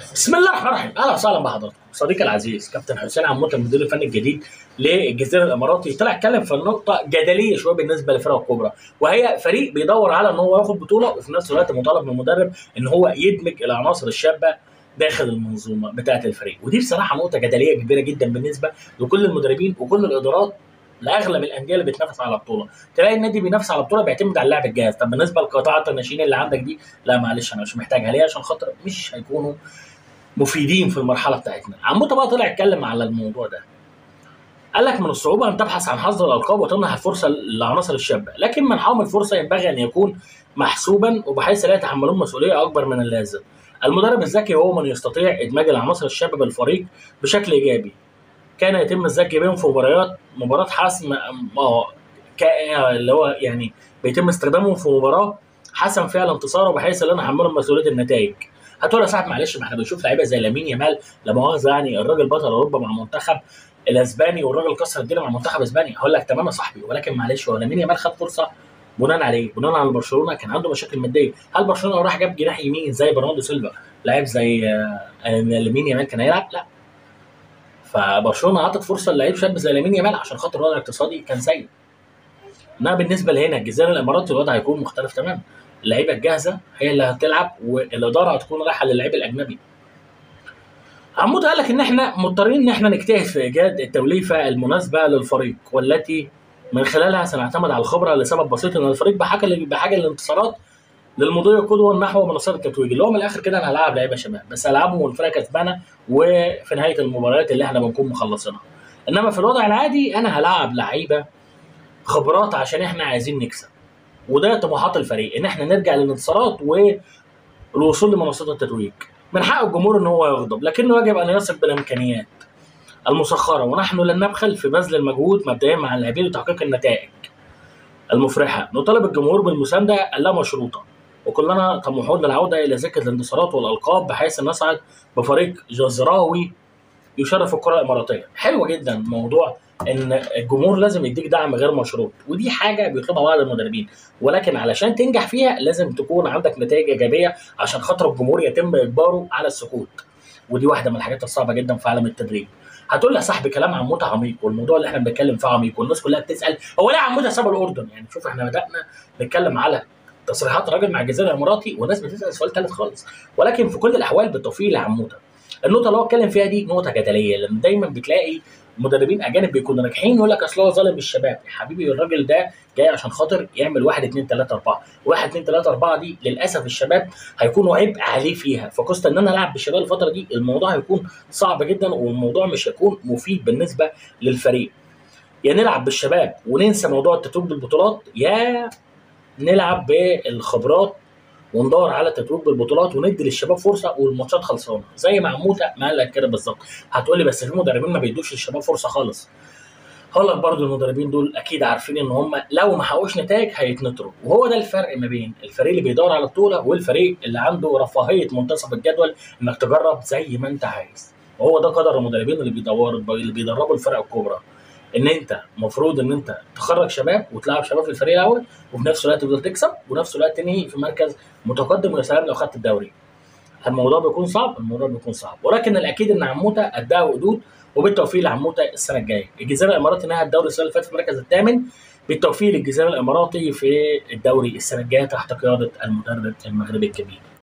بسم الله الرحمن الرحيم اهلا وسهلا بحضراتكم صديقي العزيز كابتن حسين عمود المدير الفني الجديد للجزيره الاماراتي طلع اتكلم في النقطه جدليه شويه بالنسبه للفرق الكبرى وهي فريق بيدور على ان هو ياخد بطوله وفي نفس الوقت مطالب من المدرب ان هو يدمج العناصر الشابه داخل المنظومه بتاعه الفريق ودي بصراحه نقطه جدليه كبيره جدا بالنسبه لكل المدربين وكل الادارات لاغلب الانديه اللي بتنافس على بطوله تلاقي النادي بينافس على بطوله بيعتمد على اللاعب الجاهز طب بالنسبه لقطاعات الناشئين اللي عندك دي لا معلش انا مش محتاجها ليه عشان خاطر مش هيكونوا مفيدين في المرحله بتاعتنا عموته بقى طلع اتكلم على الموضوع ده قال لك من الصعوبه ان تبحث عن حظ الالقاب وتمنح الفرصه للعناصر الشابه لكن منحهم الفرصه ينبغي ان يكون محسوبا وبحيث لا يتحملون مسؤوليه اكبر من اللازم المدرب الذكي هو من يستطيع ادماج العناصر الشابه بالفريق بشكل ايجابي كان يتم الذكي بهم في مباريات مباراه حسم اه اللي هو يعني بيتم استخدامهم في مباراه حسم فيها الانتصار وبحيث لا نحملهم مسؤوليه النتائج هتقول يا صاحبي معلش ما احنا بنشوف لعيبه زي لامين يامال لا مؤاخذه يعني الراجل بطل اوروبا مع منتخب الاسباني والراجل كسر الدنيا مع منتخب اسبانيا هقول لك تمام يا صاحبي ولكن معلش هو لامين يامال خد فرصه بناء عليه بناء على برشلونه كان عنده مشاكل ماديه هل برشلونه راح جاب جناح يمين زي برناردو سيلفا لعيب زي لامين يامال كان هيلعب لا فبرشلونه اعطت فرصه للعيب شاب زي لامين يامال عشان خاطر الوضع الاقتصادي كان سيء انما بالنسبه لهنا الجزيره الاماراتي الوضع هيكون مختلف تماما اللعيبه الجاهزه هي اللي هتلعب والاداره هتكون رايحه للعيب الاجنبي عمود قال لك ان احنا مضطرين ان احنا نجتهد في ايجاد التوليفه المناسبه للفريق والتي من خلالها سنعتمد على الخبره لسبب بسيط ان الفريق بحاجه بحاجه للانتصارات للمضي قدوه نحو منصات التتويج اللي هو من الاخر كده انا هلاعب لعيبه شباب بس هلعبهم والفرقه كسبانه وفي نهايه المباريات اللي احنا بنكون مخلصينها انما في الوضع العادي انا هلاعب لعيبه خبرات عشان احنا عايزين نكسب وده طموحات الفريق ان احنا نرجع للانتصارات والوصول لمنصات التتويج من حق الجمهور ان هو يغضب لكنه يجب ان يصل بالامكانيات المسخره ونحن لن نبخل في بذل المجهود مبدئيا مع اللاعبين لتحقيق النتائج المفرحه نطالب الجمهور بالمسانده اللامشروطه وكلنا طموحون للعوده الى ذكر الانتصارات والالقاب بحيث ان نصعد بفريق جزراوي يشرف الكره الاماراتيه حلو جدا موضوع ان الجمهور لازم يديك دعم غير مشروط ودي حاجه بيطلبها بعض المدربين ولكن علشان تنجح فيها لازم تكون عندك نتائج ايجابيه عشان خاطر الجمهور يتم اجباره على السكوت ودي واحده من الحاجات الصعبه جدا في عالم التدريب هتقول لي يا صاحبي كلام عمود عميق والموضوع اللي احنا بنتكلم فيه عميق والناس كلها بتسال هو ليه عمود ساب الاردن يعني شوف احنا بدانا نتكلم على تصريحات راجل مع الجزيره الاماراتي والناس بتسال سؤال ثالث خالص ولكن في كل الاحوال بالتوفيق لعموته النقطه اللي هو اتكلم فيها دي نقطه جدليه لان دايما بتلاقي مدربين اجانب بيكونوا ناجحين يقول لك اصل هو ظالم الشباب يا حبيبي الراجل ده جاي عشان خاطر يعمل واحد اثنين ثلاثه اربعه، واحد اثنين ثلاثه اربعه دي للاسف الشباب هيكونوا عبء عليه فيها، فقصه ان انا العب بالشباب الفتره دي الموضوع هيكون صعب جدا والموضوع مش هيكون مفيد بالنسبه للفريق. يا نلعب بالشباب وننسى موضوع التتويج بالبطولات يا نلعب بالخبرات وندور على تتويج بالبطولات وندي للشباب فرصه والماتشات خلصانه زي ما عموته ما قال لك كده بالظبط هتقول لي بس في مدربين ما بيدوش للشباب فرصه خالص هقول لك برضه المدربين دول اكيد عارفين ان هم لو ما حققوش نتائج هيتنطروا وهو ده الفرق ما بين الفريق اللي بيدور على بطوله والفريق اللي عنده رفاهيه منتصف الجدول انك تجرب زي ما انت عايز وهو ده قدر المدربين اللي بيدوروا اللي بيدربوا الفرق الكبرى ان انت المفروض ان انت تخرج شباب وتلعب شباب في الفريق الاول وفي نفس الوقت تفضل تكسب وفي نفس الوقت تنهي في مركز متقدم ويا سلام لو خدت الدوري الموضوع بيكون صعب الموضوع بيكون صعب ولكن الاكيد ان عموته اداها وقدود وبالتوفيق لعموته السنه الجايه الجزيره الاماراتي نهى الدوري السنه اللي فاتت في المركز الثامن بالتوفيق للجزيره الاماراتي في الدوري السنه الجايه تحت قياده المدرب المغربي الكبير